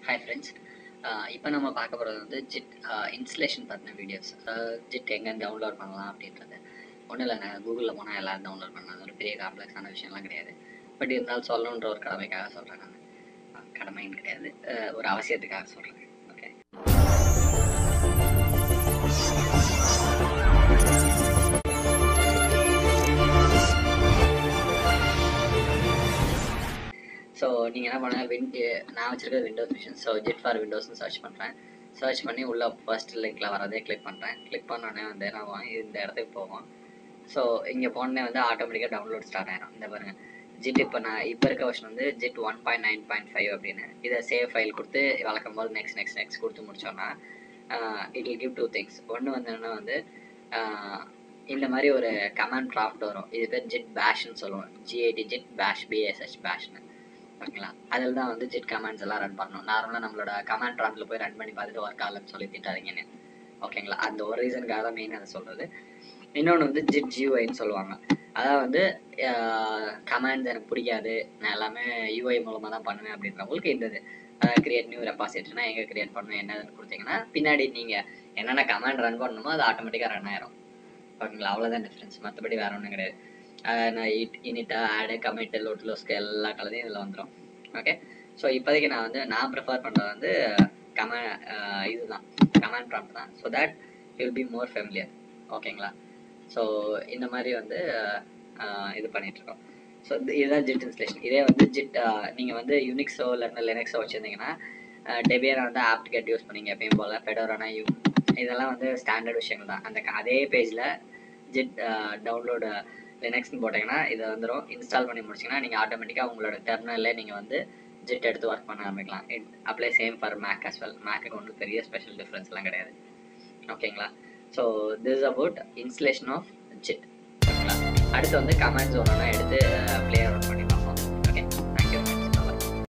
hi friends இப்போ நம்ம பார்க்க போகிறது வந்து ஜிட் இன்ஸ்டலேஷன் பற்றின வீடியோஸ் ஜிட் எங்கே டவுன்லோட் பண்ணலாம் அப்படின்றது ஒன்றும் இல்லைங்க கூகுளில் போனால் எல்லோரும் டவுன்லோட் பண்ணலாம் அது ஒரு பெரிய காம்ப்ளெக்ஸான விஷயம்லாம் கிடையாது பட் இருந்தாலும் சொல்லணுன்ற ஒரு கடமைக்காக சொல்கிறேன் நான் கடமைன்னு கிடையாது அஹ், ஒரு அவசியத்துக்காக சொல்கிறேன் ஓகே ஸோ நீங்கள் என்ன பண்ணுங்க வின் நான் வச்சிருக்கிறது Windows machine so git for விண்டோஸ்னு சர்ச் பண்ணுறேன் சர்ச் பண்ணி உள்ள ஃபர்ஸ்ட் லிங்க்ல வரதே கிளிக் பண்ணுறேன் கிளிக் பண்ணோடனே வந்து நான் வா- இந்த இடத்துக்கு போவோம் ஸோ இங்கே போனே வந்து ஆட்டோமேட்டிக்காக டவுன்லோட் ஸ்டார்ட் ஆயிடும் இந்த பாருங்க ஜிட் இப்போ நான் இப்போ இருக்க வருஷன் வந்து git one point nine point five அப்படின்னு இதை சேவ் ஃபைல் கொடுத்து வளர்க்கும் போது நெக்ஸ்ட் நெக்ஸ்ட் நெக்ஸ்ட் கொடுத்து முடிச்சோன்னா it will give two things ஒன்று வந்து என்னன்னா வந்து ஆஹ், இந்த மாதிரி ஒரு கமாண்ட் ப்ராஃப்ட் வரும் இது பேர் ஜிட் பேஷ்னு சொல்லுவோம் ஜிஐடி ஜிட் பேஷ் பிஎஸ்ஹெச் பேஷ்னு ஓகேங்களா அதில் தான் வந்து ஜிட் கமாண்ட்ஸ் எல்லாம் ரன் பண்ணணும் நார்மலாக நம்மளோட கமாண்ட் ப்ராம்ப்டில் போய் ரன் பண்ணி பார்த்துட்டு ஒர்க் ஆகலன்னு சொல்லி திட்டாதீங்கன்னு ஓகேங்களா அந்த ஒரு ரீசனுக்காக தான் மெயின் அதை சொல்கிறது இன்னொன்று வந்து ஜிட் ஜியூஐன்னு சொல்லுவாங்க அதாவது வந்து கமாண்ட்ஸ் எனக்கு பிடிக்காது நான் எல்லாமே யூஐ மூலமாக தான் பண்ணுவேன் அப்படின்றவங்களுக்கு இருந்தது கிரியேட் நியூ ரெப்பாசிட்டரினா எங்கே கிரியேட் பண்ணணும் என்னதுன்னு கொடுத்தீங்கன்னா பின்னாடி நீங்கள் என்னென்ன கமாண்ட் ரன் பண்ணணுமோ அது ஆட்டோமேட்டிக்காக ரன் ஆயிரும் ஓகேங்களா அவ்வளோதான் டிஃப்ரென்ஸ் மற்றபடி வேற ஒன்றும் கிடையாது அஹ் நான் இட் இனிட்டா ஆடு கமிட்டு லோட் லோஸ்க்கு எல்லா கலதையும் இதில் வந்துடும் ஓகே ஸோ இப்போதைக்கு நான் வந்து நான் ப்ரிஃபர் பண்ணுறது வந்து கம இதுதான் கமாண்ட் ப்ராம்ப்ட் தான் so that will be more familiar ஓகேங்களா ஸோ இந்த மாதிரி வந்து அஹ், இது பண்ணிகிட்ருக்கோம் ஸோ இதுதான் ஜிட் இன்ஸ்டலேஷன் இதே வந்து ஜிட் நீங்கள் வந்து யூனிக்ஸோ இல்லைன்னா லினக்ஸோ வச்சுருந்தீங்கன்னா டெபியரை வந்து ஆப்ட் கெட் யூஸ் பண்ணீங்க எப்பயும் போல் ஃபெடோரானா யூ இதெல்லாம் வந்து ஸ்டாண்டர்ட் விஷயங்கள் தான் அந்த க- அதே பேஜில் ஜிட் டவுன்லோடு லினக்ஸ்னு போட்டிங்கன்னா இதை வந்துடும் இன்ஸ்டால் பண்ணி முடிச்சிங்கன்னா நீங்கள் ஆட்டோமேட்டிக்காக உங்களோட டெர்மினல்லே நீங்கள் வந்து ஜிட் எடுத்து ஒர்க் பண்ண ஆரம்பிக்கலாம் it apply same for Mac as well மேக்குக்கு ஒன்றும் பெரிய ஸ்பெஷல் டிஃப்ரென்ஸ்லாம் கிடையாது ஓகேங்களா so this about installation of git ஓகேங்களா அடுத்து வந்து கமெண்ட்ஸ் ஒன்று எடுத்து பிளேயரோட